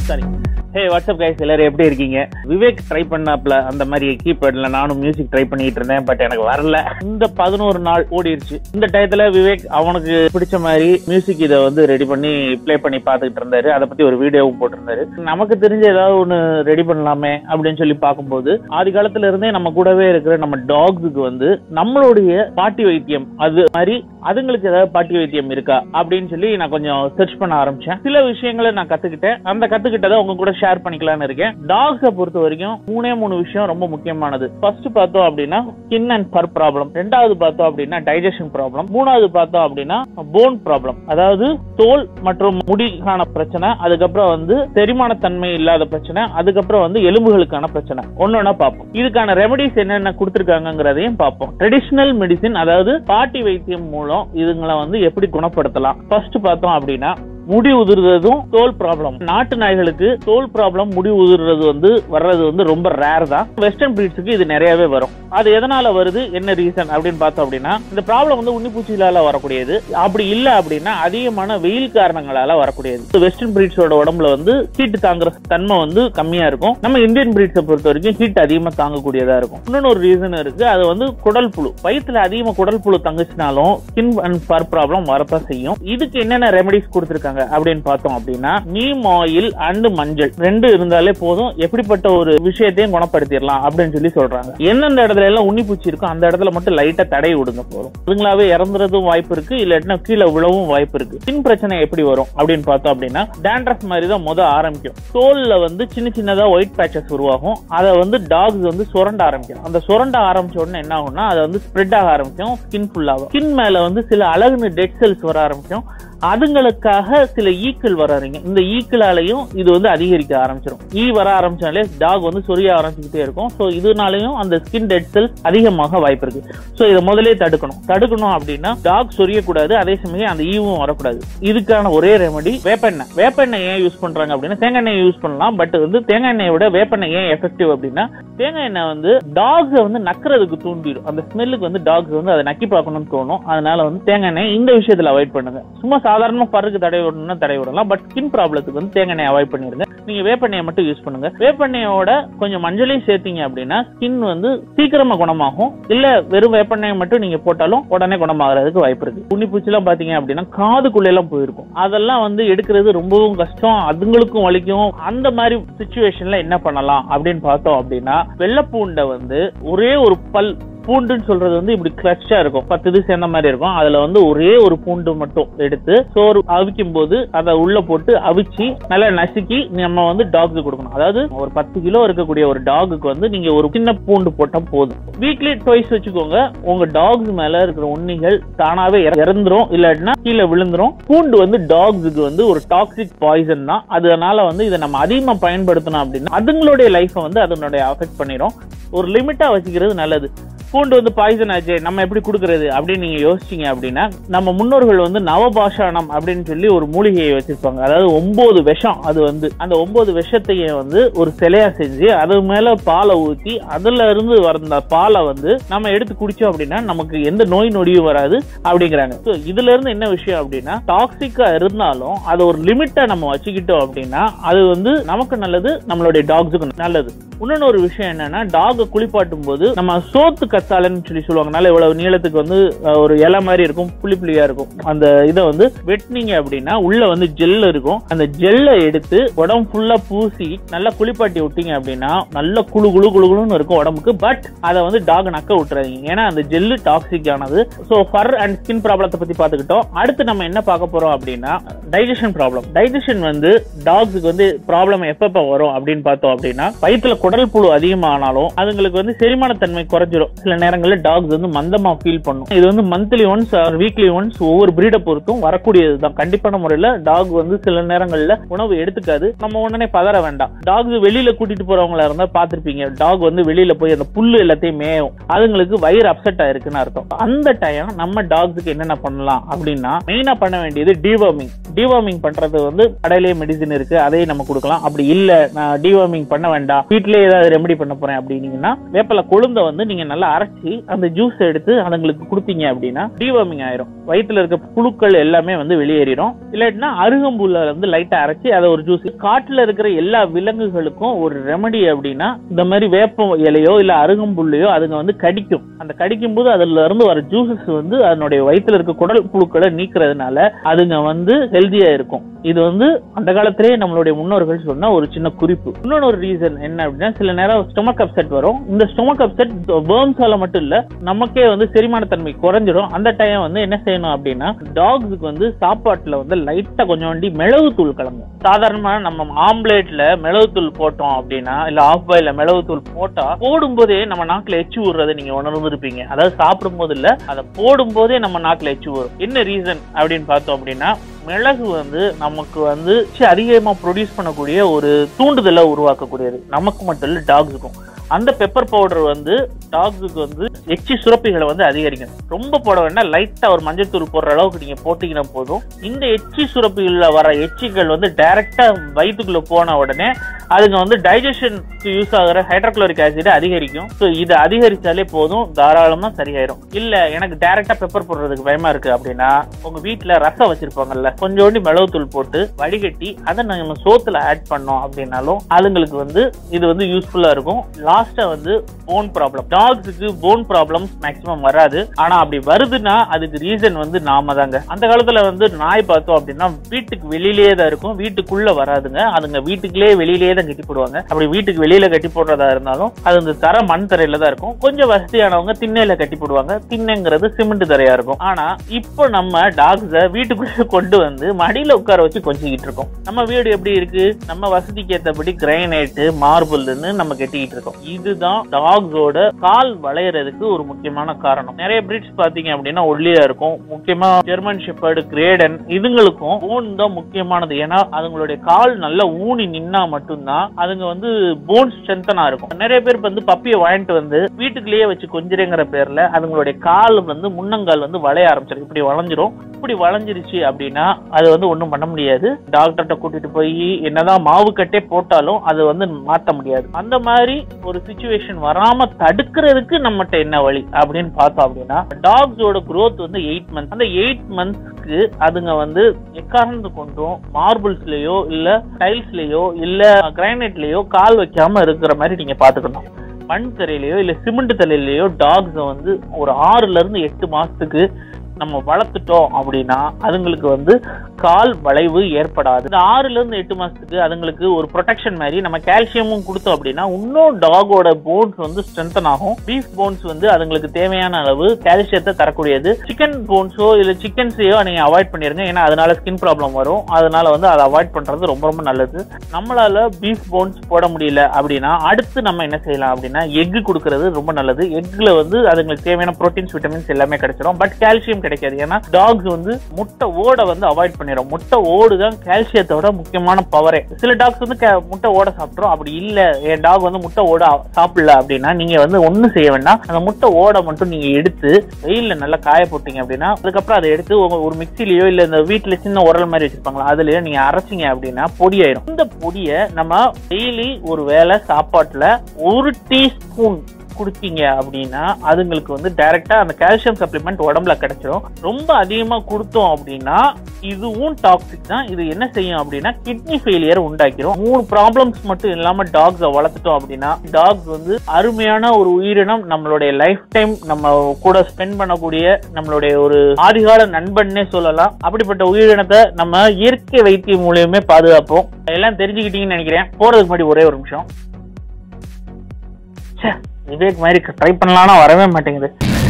sorry ஹே WhatsApp guys எல்லாரும் எப்படி இருக்கீங்க விவேக் ட்ரை பண்ணாப்ல அந்த மாதிரி கீபேட்ல நானும் மியூசிக் ட்ரை பண்ணிட்டு இருந்தேன் பட் எனக்கு வரல இந்த பதினோரு நாள் ஓடிடுச்சு இந்த டயத்துல விவேக் அவனுக்கு பிடிச்ச மாதிரி மியூசிக் இதை வந்து ரெடி பண்ணி ப்ளே பண்ணி பார்த்துக்கிட்டு இருந்தாரு அதை பத்தி ஒரு வீடியோவும் போட்டிருந்தாரு நமக்கு தெரிஞ்ச ஏதாவது ஒன்று ரெடி பண்ணலாமே அப்படின்னு சொல்லி பார்க்கும்போது ஆதி காலத்துல இருந்தே நம்ம கூடவே இருக்கிற நம்ம டாக்ஸுக்கு வந்து நம்மளுடைய பாட்டி வைத்தியம் அது மாதிரி அதுங்களுக்கு ஏதாவது பாட்டி வைத்தியம் இருக்கா அப்படின்னு சொல்லி நான் கொஞ்சம் சர்ச் பண்ண ஆரம்பிச்சேன் சில விஷயங்களை நான் கத்துக்கிட்டேன் அந்த கத்துக்கிட்டதை உங்க கூட ஷேர் பண்ணிக்கலாம்னு இருக்கேன் டாக்ஸை பொறுத்த வரைக்கும் மூணே மூணு விஷயம் ரொம்ப முக்கியமானது ஃபர்ஸ்ட் பார்த்தோம் அப்படின்னா ஸ்கின் அண்ட் பர் ப்ராப்ளம் ரெண்டாவது பார்த்தோம் அப்படின்னா டைஜஷன் ப்ராப்ளம் மூணாவது பார்த்தோம் அப்படின்னா போன் ப்ராப்ளம் அதாவது தோல் மற்றும் முடிக்கான பிரச்சனை அதுக்கப்புறம் வந்து செரிமானத்தன்மை இல்லாத பிரச்சனை அதுக்கப்புறம் வந்து எலும்புகளுக்கான பிரச்சனை ஒன்னொன்னா பார்ப்போம் இதுக்கான ரெமடிஸ் என்னென்ன கொடுத்துருக்காங்கிறதையும் பார்ப்போம் ட்ரெடிஷனல் மெடிசின் அதாவது பாட்டி வைத்தியம் மூலம் இதுங்களை வந்து எப்படி குணப்படுத்தலாம் ஃபர்ஸ்ட் பார்த்தோம் அப்படின்னா முடி உதிர்றதும் தோல் ப்ராப்ளம் நாட்டு நாய்களுக்கு தோல் ப்ராப்ளம் முடி உதிர்றது வந்து வர்றது வந்து ரொம்ப ரேர் தான் வெஸ்டர்ன் பிரீட்ஸுக்கு இது நிறையவே வரும் அது எதனால வருது என்ன ரீசன் அப்படின்னு பார்த்தோம் அப்படின்னா இந்த ப்ராப்ளம் வந்து உன்னிப்பூச்சிகளால வரக்கூடியது அப்படி இல்ல அப்படின்னா அதிகமான வெயில் காரணங்களால வரக்கூடியது வெஸ்டர்ன் பிரீட்ஸோட உடம்புல வந்து ஹீட் தாங்குற தன்மை வந்து கம்மியா இருக்கும் நம்ம இந்தியன் பிரீட்ஸை பொறுத்த வரைக்கும் ஹீட் அதிகமா தாங்கக்கூடியதா இருக்கும் இன்னொன்னு ஒரு ரீசன் இருக்கு அது வந்து குடல் புழு வயிற்றுல அதிகமா குடல் புழு தங்குச்சுனாலும் ஸ்கின் அண்ட் பர் ப்ராப்ளம் வரத்தான் செய்யும் இதுக்கு என்னென்ன ரெமடிஸ் கொடுத்துருக்காங்க அப்படின்னு பார்த்தோம் அப்படின்னா நீம் ஆயில் அண்ட் மஞ்சள் ரெண்டு இருந்தாலே போதும் எப்படிப்பட்ட ஒரு விஷயத்தையும் குணப்படுத்திடலாம் அப்படின்னு சொல்லி சொல்றாங்க எந்தெந்த இடத்துல எல்லாம் உன்னிப்பூச்சி இருக்கோ அந்த இடத்துல மட்டும் லைட்டா தடை விடுங்க போதும் அதுங்களாவே இறந்துறதும் வாய்ப்பு இருக்கு இல்லாட்டினா கீழே விழவும் வாய்ப்பு இருக்கு ஸ்கின் பிரச்சனை எப்படி வரும் அப்படின்னு பார்த்தோம் அப்படின்னா டேண்ட்ரஃப் மாதிரி தான் முத ஆரம்பிக்கும் தோல்ல வந்து சின்ன சின்னதா ஒயிட் பேச்சஸ் உருவாகும் அதை வந்து டாக்ஸ் வந்து சுரண்ட ஆரம்பிக்கும் அந்த சுரண்ட ஆரம்பிச்ச உடனே என்ன ஆகும்னா அதை வந்து ஸ்ப்ரெட் ஆக ஆரம்பிக்கும் ஸ்கின் ஃபுல்லாகும் ஸ்கின் மேல வந்து சில அழகுன டெட் செல்ஸ் வர ஆரம்பிக்கும் அதுங்களுக்காக சில ஈக்கள் வர ஆரம்பிங்க இந்த ஈக்களாலையும் இது வந்து அதிகரிக்க ஆரம்பிச்சிடும் ஈ வர ஆரம்பிச்சாலே டாக் வந்து சொரிய ஆரம்பிச்சுக்கிட்டே இருக்கும் ஸோ இதனாலையும் அந்த ஸ்கின் டெட் செல்ஸ் அதிகமாக வாய்ப்பு இருக்கு ஸோ இதை முதலே தடுக்கணும் தடுக்கணும் அப்படின்னா டாக் சொரியக்கூடாது அதே சமயம் அந்த ஈவும் வரக்கூடாது இதுக்கான ஒரே ரெமடி வேப்பெண்ணெய் வேப்பெண்ணெய் ஏன் யூஸ் பண்றாங்க அப்படின்னா தேங்காய் எண்ணெய் யூஸ் பண்ணலாம் பட் வந்து தேங்காய் எண்ணெயை விட வேப்பெண்ணெய் ஏன் எஃபெக்டிவ் அப்படின்னா தேங்காய் எண்ணெய் வந்து டாக்ஸை வந்து நக்கிறதுக்கு தூண்டிடும் அந்த ஸ்மெல்லுக்கு வந்து டாக்ஸ் வந்து அதை நக்கி பார்க்கணும்னு தோணும் அதனால வந்து தேங்காய் எண்ணெய் இந்த விஷயத்துல அவாய்ட் பண்ணுங்க சும்மா சாதாரணமா பருக்கு தடை விடணும்னா தடை விடலாம் பட் ஸ்கின் ப்ராப்ளத்துக்கு வந்து தேங்காய் எண்ணெய் அவாய்ட் பண்ணிருங்க நீங்க வேப்பெண்ணெயை மட்டும் யூஸ் பண்ணுங்க வேப்பெண்ணெயோட கொஞ்சம் மஞ்சளையும் சேர்த்தீங்க அப்படின்னா ஸ்கின் வந்து சீக்கிரமா குணமாகும் இல்ல வெறும் வேப்பெண்ணெயை மட்டும் நீங்க போட்டாலும் உடனே குணமாகறதுக்கு வாய்ப்பு இருக்கு புண்ணிப்பூச்சி எல்லாம் பாத்தீங்க அப்படின்னா காதுக்குள்ள எல்லாம் போயிருக்கும் அதெல்லாம் வந்து எடுக்கிறது ரொம்பவும் கஷ்டம் அதுங்களுக்கும் வலிக்கும் அந்த மாதிரி சுச்சுவேஷன்ல என்ன பண்ணலாம் அப்படின்னு பார்த்தோம் அப்படின்னா வெள்ளப்பூண்டை வந்து ஒரே ஒரு பல் பூண்டுன்னு சொல்றது வந்து இப்படி கிளச்சா இருக்கும் பத்து இது சேர்ந்த மாதிரி இருக்கும் அதுல வந்து ஒரே ஒரு பூண்டு மட்டும் எடுத்து சோறு அவிக்கும் போது அதை உள்ள போட்டு அவிச்சு நல்லா நசுக்கி நம்ம வந்து டாக்ஸுக்கு கொடுக்கணும் அதாவது ஒரு பத்து கிலோ இருக்கக்கூடிய ஒரு டாகுக்கு வந்து நீங்க ஒரு சின்ன பூண்டு போட்டா போதும் வீக்லி ட்வைஸ் வச்சுக்கோங்க உங்க டாக்ஸ் மேல இருக்கிற உண்ணிகள் தானாவே இற- இறந்துரும் இல்லாட்டினா கீழே விழுந்துரும் பூண்டு வந்து டாக்ஸுக்கு வந்து ஒரு டாக்ஸிக் பாய்சன் தான் அதனால வந்து இதை நம்ம அதிகமா பயன்படுத்தணும் அப்படின்னா அதுங்களுடைய லைஃபை வந்து அதனுடைய அஃபெக்ட் பண்ணிடும் ஒரு லிமிட்டா வச்சுக்கிறது நல்லது பூண்டு வந்து பாய்சன் ஆச்சு நம்ம எப்படி கொடுக்கறது அப்படின்னு நீங்க யோசிச்சீங்க அப்படின்னா நம்ம முன்னோர்கள் வந்து நவபாஷானம் அப்படின்னு சொல்லி ஒரு மூலிகையை வச்சிருப்பாங்க அதாவது ஒன்பது விஷம் அது வந்து அந்த ஒன்பது விஷத்தையும் வந்து ஒரு சிலையா செஞ்சு அது மேல பாலை ஊத்தி அதுல இருந்து வந்த பாலை வந்து நம்ம எடுத்து குடிச்சோம் அப்படின்னா நமக்கு எந்த நோய் நொடியும் வராது அப்படிங்கிறாங்க So, இதுல இருந்து என்ன விஷயம் அப்படின்னா டாக்ஸிக்கா இருந்தாலும் அது ஒரு லிமிட்டை நம்ம வச்சுக்கிட்டோம் அப்படின்னா அது வந்து நமக்கு நல்லது நம்மளுடைய டாக்ஸுக்கு நல்லது இன்னொன்னு ஒரு விஷயம் என்னன்னா டாக குளிப்பாட்டும் போது நம்ம சோத்து கத்தாழைன்னு சொல்லி சொல்லுவாங்க நல்ல இவ்வளவு நீளத்துக்கு வந்து அஹ், ஒரு இலை மாதிரி இருக்கும் புளி புளியா இருக்கும் அந்த இதை வந்து வெட்டினீங்க அப்படின்னா உள்ள வந்து ஜெல் இருக்கும் அந்த ஜெல்லை எடுத்து உடம்பு ஃபுல்லா பூசி நல்லா குளிப்பாட்டி விட்டீங்க அப்படின்னா நல்ல குளு குளு குளு குளுன்னு இருக்கும் உடம்புக்கு பட் அதை வந்து டாக் நக்க விட்டுறாதீங்க ஏன்னா அந்த ஜெல்லு டாக்ஸிக் ஆனது ஸோ ஃபர் அண்ட் ஸ்கின் ப்ராப்ளத்தை பத்தி பார்த்துக்கிட்டோம் அடுத்து நம்ம என்ன பார்க்க போறோம் அப்படின்னா டைஜஷன் ப்ராப்ளம் டைஜஷன் வந்து டாக்ஸுக்கு வந்து ப்ராப்ளம் எப்பப்ப வரும் அப்படின்னு பார்த்தோம் அப்படின்னா வயிற்றுல குடல் புழு அதிகமானாலும் அதுங்களுக்கு வந்து செரிமானத்தன்மை குறைஞ்சிரும் சில நேரங்களில் டாக்ஸ் வந்து மந்தமா ஃபீல் பண்ணும் இது வந்து monthly once or weekly once ஒவ்வொரு பிரீடை பொறுத்தும் வரக்கூடியது தான் கண்டிப்பான முறையில் டாக் வந்து சில நேரங்களில் உணவு எடுத்துக்காது நம்ம உடனே பதற வேண்டாம் டாக்ஸ் வெளியில கூட்டிட்டு போறவங்களா இருந்தா பார்த்திருப்பீங்க டாக் வந்து வெளியில போய் அந்த புல்லு எல்லாத்தையும் மேயும் அதுங்களுக்கு வயிறு அப்செட் ஆயிருக்குன்னு அர்த்தம் அந்த டைம் நம்ம டாக்ஸுக்கு என்னென்ன பண்ணலாம் அப்படின்னா மெயினா பண்ண வேண்டியது டிவார்மிங் டிவார்மிங் பண்றது வந்து கடையிலேயே மெடிசின் இருக்கு அதையும் நம்ம கொடுக்கலாம் அப்படி இல்ல நான் டிவார்மிங் பண்ண வேண்டாம் வீட்லயே வீட்லயே ஏதாவது ரெமெடி பண்ண போறேன் அப்படின்னீங்கன்னா வேப்பல கொழுந்த வந்து நீங்க நல்லா அரைச்சி அந்த ஜூஸ் எடுத்து அதுங்களுக்கு கொடுத்தீங்க அப்படின்னா டிவார்மிங் ஆயிரும் வயித்துல இருக்க புழுக்கள் எல்லாமே வந்து வெளியேறிடும் இல்லாட்டினா அருகம்புல்ல வந்து லைட்டா அரைச்சி அதை ஒரு ஜூஸ் காட்டுல இருக்கிற எல்லா விலங்குகளுக்கும் ஒரு ரெமெடி அப்படின்னா இந்த மாதிரி வேப்ப இலையோ இல்ல அருகம்புல்லையோ அதுங்க வந்து கடிக்கும் அந்த கடிக்கும் போது அதுல இருந்து வர ஜூசஸ் வந்து அதனுடைய வயித்துல இருக்க குடல் புழுக்களை நீக்கிறதுனால அதுங்க வந்து ஹெல்தியா இருக்கும் இது வந்து அந்த காலத்திலேயே நம்மளுடைய முன்னோர்கள் சொன்ன ஒரு சின்ன குறிப்பு இன்னொன்னு ஒரு ரீசன் என்ன அப்படின்னா சில நேரம் ஸ்டொமக் அப்செட் வரும் இந்த ஸ்டொமக் அப்செட் பேர்ம்ஸால மட்டும் இல்ல நமக்கே வந்து செரிமானத்தன்மை குறைஞ்சிடும் அந்த டைம் வந்து என்ன செய்யணும் அப்படின்னா டாக்ஸுக்கு வந்து சாப்பாட்டுல வந்து லைட்டா கொஞ்சம் வண்டி மிளகு தூள் கலங்கும் சாதாரணமா நம்ம ஆம்லேட்ல மிளகு தூள் போட்டோம் அப்படின்னா இல்ல ஆஃப் பாயில மிளகு தூள் போட்டா போடும்போதே நம்ம நாக்குல எச்சு விடுறதை நீங்க உணர்ந்திருப்பீங்க அதாவது சாப்பிடும் போது இல்ல அதை போடும் போதே நம்ம நாக்குல எச்சு வரும் என்ன ரீசன் அப்படின்னு பார்த்தோம் அப்படின்னா மிளகு வந்து நமக்கு வந்து அதிகமா ப்ரொடியூஸ் பண்ணக்கூடிய ஒரு தூண்டுதலை உருவாக்கக்கூடியது நமக்கு மட்டும் இல்ல டாக்ஸுக்கும் அந்த பெப்பர் பவுடர் வந்து டாக்ஸுக்கு வந்து எச்சி சுரப்பிகளை வந்து அதிகரிக்கும் ரொம்ப போட வேண்டாம் லைட்டா ஒரு மஞ்சள் போடுற அளவுக்கு நீங்க போட்டீங்கன்னா போதும் இந்த எச்சி சுரப்பிகள்ல வர எச்சிகள் வந்து டைரக்டா வயிற்றுக்குள்ள போன உடனே அதுங்க வந்து டைஜஷனுக்கு யூஸ் ஆகிற ஹைட்ரோக்ளோரிக் ஆசிட் அதிகரிக்கும் ஸோ இது அதிகரிச்சாலே போதும் தாராளமா சரியாயிரும் இல்ல எனக்கு டைரக்டா பெப்பர் போடுறதுக்கு பயமா இருக்கு அப்படின்னா உங்க வீட்டுல ரசம் வச்சிருப்பாங்கல்ல கொஞ்சோண்டி மிளகுத்தூள் போட்டு வடிகட்டி அதை நம்ம சோத்துல ஆட் பண்ணோம் அப்படின்னாலும் அதுங்களுக்கு வந்து இது வந்து யூஸ்ஃபுல்லா இருக்கும் லாஸ்டா வந்து போன் ப்ராப்ளம் டாக்ஸுக்கு போன் ப்ராப்ளம் மேக்ஸிமம் வராது ஆனா அப்படி வருதுன்னா அதுக்கு ரீசன் வந்து நாம தாங்க அந்த காலத்துல வந்து நாய் பார்த்தோம் அப்படின்னா வீட்டுக்கு வெளியிலேயே தான் இருக்கும் வீட்டுக்குள்ள வராதுங்க அதுங்க வீட்டுக்குள்ளே வெளியிலேயே தான் கட்டி போடுவாங்க அப்படி வீட்டுக்கு வெளியில கட்டி போடுறதா இருந்தாலும் அது இந்த தர மண் தரையில தான் இருக்கும் கொஞ்சம் வசதியானவங்க திண்ணையில கட்டி போடுவாங்க திண்ணைங்கிறது சிமெண்ட் தரையா இருக்கும் ஆனா இப்போ நம்ம டாக்ஸ வீட்டுக்குள்ள கொண்டு வந்து மடியில உட்கார வச்சு கொஞ்சிக்கிட்டு இருக்கோம் நம்ம வீடு எப்படி இருக்கு நம்ம வசதிக்கு ஏற்றபடி கிரைனைட் மார்பிள்னு நம்ம கட்டிக்கிட்டு இருக்கோம் இதுதான் டாக்ஸோட கால் வளையறதுக்கு ஒரு முக்கியமான காரணம் நிறைய பிரீட்ஸ் பாத்தீங்க அப்படின்னா ஒல்லியா இருக்கும் முக்கியமா ஜெர்மன் ஷெப்பர்டு கிரேடன் இதுங்களுக்கும் போன் தான் முக்கியமானது ஏன்னா அதுங்களுடைய கால் நல்லா ஊனி நின்னா மட்டும்தான் அதுங்க வந்து போன் ஸ்ட்ரென்தனா இருக்கும் நிறைய பேர் வந்து பப்பியை வாங்கிட்டு வந்து வீட்டுக்குள்ளேயே வச்சு கொஞ்சிரங்கிற பேர்ல அதுங்களுடைய கால் வந்து முன்னங்கால் வந்து வளைய ஆரம்பிச்சிடும் இப்படி வளைஞ்சிரும் இப்படி வளைஞ்சிருச்சு அப்படின்னா அது வந்து ஒண்ணும் பண்ண முடியாது டாக்டர்கிட்ட கூட்டிட்டு போய் என்னதான் மாவு கட்டே போட்டாலும் அது வந்து மாத்த முடியாது அந்த மாதிரி ஒரு சுச்சுவேஷன் வராம தடுக்கிறதுக்கு நம்மகிட்ட என்ன வழி அப்படின்னு பார்த்தோம் அப்படின்னா டாக்ஸோட growth வந்து எயிட் மந்த்ஸ் அந்த எயிட் மந்த்ஸ்க்கு அதுங்க வந்து எக்காரணத்து கொண்டும் மார்பிள்ஸ்லயோ இல்ல டைல்ஸ்லயோ இல்ல கிரானைட்லயோ கால் வைக்காம இருக்கிற மாதிரி நீங்க பாத்துக்கணும் மண் தரையிலயோ இல்ல சிமெண்ட் தரையிலயோ டாக்ஸ் வந்து ஒரு ஆறுல இருந்து எட்டு மாசத்துக்கு நம்ம வளர்த்துட்டோம் அப்படின்னா அதுங்களுக்கு வந்து கால் வளைவு ஏற்படாது இந்த ஆறுல இருந்து எட்டு மாசத்துக்கு அதுங்களுக்கு ஒரு ப்ரொடெக்ஷன் மாதிரி நம்ம கால்சியமும் கொடுத்தோம் அப்படின்னா இன்னும் டாகோட போன்ஸ் வந்து ஸ்ட்ரென்தன் ஆகும் பீஃப் போன்ஸ் வந்து அதுங்களுக்கு தேவையான அளவு கால்சியத்தை தரக்கூடியது சிக்கன் போன்ஸோ இல்ல சிக்கன்ஸையோ நீங்க அவாய்ட் பண்ணிருங்க ஏன்னா அதனால ஸ்கின் ப்ராப்ளம் வரும் அதனால வந்து அதை அவாய்ட் பண்றது ரொம்ப ரொம்ப நல்லது நம்மளால பீஃப் போன்ஸ் போட முடியல அப்படின்னா அடுத்து நம்ம என்ன செய்யலாம் அப்படின்னா எக் கொடுக்கறது ரொம்ப நல்லது எக்ல வந்து அதுங்களுக்கு தேவையான ப்ரோட்டீன்ஸ் விட்டமின்ஸ் எல்லாமே கிடைச்சிடும் பட் கால்சியம் கிடைக்காது ஏன்னா டாக்ஸ் வந்து முட்டை ஓட வந்து அவாய்ட் பண்ணிடும் முட்டை ஓடு தான் கால்சியத்தோட முக்கியமான பவரே சில டாக்ஸ் வந்து ca- முட்டை ஓட சாப்பிட்றோம் அப்படி இல்ல என் டாக் வந்து முட்டை ஓட சாப்பிடல அப்படின்னா நீங்க வந்து ஒண்ணும் செய்ய வேண்டாம் அந்த முட்டை ஓட மட்டும் நீங்க எடுத்து வெயில்ல நல்லா காய போட்டீங்க அப்படின்னா அதுக்கப்புறம் அதை எடுத்து உங்க ஒரு மிக்சிலயோ இல்ல இந்த வீட்டுல சின்ன உரல் மாதிரி வச்சிருப்பாங்களா அதுலயோ நீங்க அரைச்சிங்க அப்படின்னா பொடி ஆயிரும் இந்த பொடியை நம்ம டெய்லி ஒரு வேளை சாப்பாட்டுல ஒரு டீஸ்பூன் குடுத்தீங்க அப்படின்னா அதுங்களுக்கு வந்து டைரக்டா அந்த கால்சியம் சப்ளிமெண்ட் உடம்புல கிடைச்சிடும் ரொம்ப அதிகமா கொடுத்தோம் அப்படின்னா இதுவும் டாக்ஸிக் தான் இது என்ன செய்யும் அப்படின்னா கிட்னி ஃபெயிலியர் உண்டாக்கிரும் மூணு ப்ராப்ளம்ஸ் மட்டும் இல்லாம டாக்ஸை வளர்த்துட்டோம் அப்படின்னா டாக்ஸ் வந்து அருமையான ஒரு உயிரினம் நம்மளுடைய லைஃப் டைம் நம்ம கூட ஸ்பெண்ட் பண்ணக்கூடிய நம்மளுடைய ஒரு ஆதிகால நண்பன்னே சொல்லலாம் அப்படிப்பட்ட உயிரினத்தை நம்ம இயற்கை வைத்தியம் மூலியமே பாதுகாப்போம் எல்லாம் தெரிஞ்சுக்கிட்டீங்கன்னு நினைக்கிறேன் போறதுக்கு முன்னாடி ஒரே ஒரு நிமிஷம் ச்சே, விவேக் மாதிரி ட்ரை பண்ணலாம்னா வரவே மாட்டேங்குது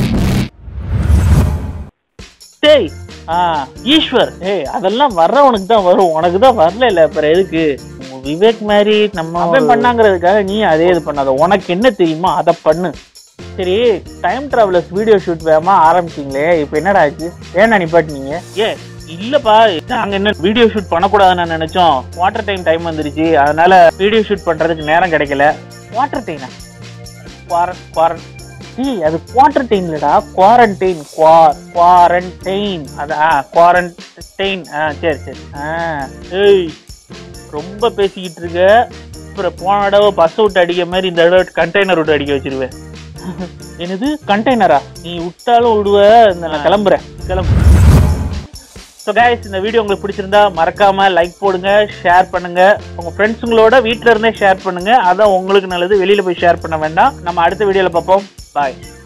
டேய் ஆ ஈஸ்வர் ஏய் அதெல்லாம் வர்றவனுக்கு தான் வரும் உனக்கு தான் வரல இல்ல அப்புறம் எதுக்கு உம் விவேக் மாதிரி நம்ம அவன் பண்ணாங்கிறதுக்காக நீ அதே இது பண்ணாத உனக்கு என்ன தெரியுமோ அதை பண்ணு சரி டைம் டிராவலர்ஸ் வீடியோ ஷூட் வேகமா ஆரம்பிச்சிங்களே இப்போ என்னடா ஆச்சு ஏன்னா நிப்பாட்டினீங்க ஏ இல்லப்பா நாங்க என்ன வீடியோ ஷூட் பண்ணக்கூடாதுன்னு நினைச்சோம் வாட்டர் டைம் டைம் வந்துருச்சு அதனால வீடியோ ஷூட் பண்றதுக்கு நேரம் கிடைக்கல வாட்டர் டைனா குவாரன் குவாரன் ஏய் அது குவாரண்டைன் இல்லடா குவாரண்டைன் குவார் குவாரண்டைன் அது ஆ குவாரண்டைன் ஆ சரி சரி ஆ ஏய் ரொம்ப பேசிக்கிட்டு இருக்க அப்புறம் போன தடவை பஸ் விட்டு அடிக்க மாதிரி இந்த தடவை கண்டெய்னர் விட்டு அடிக்க வச்சிருவேன் என்னது கண்டெய்னரா நீ விட்டாலும் விடுவ இந்த நான் கிளம்புறேன் கிளம்பு ஸோ கைஸ் இந்த வீடியோ உங்களுக்கு பிடிச்சிருந்தா மறக்காம லைக் போடுங்க ஷேர் பண்ணுங்க உங்க ஃப்ரெண்ட்ஸுங்களோட வீட்ல இருந்தே ஷேர் பண்ணுங்க அதான் உங்களுக்கு நல்லது வெளியில போய் ஷேர் பண்ண வேண்டாம் நம்ம அடுத்த வீடியோல பார்ப்போம் பாய்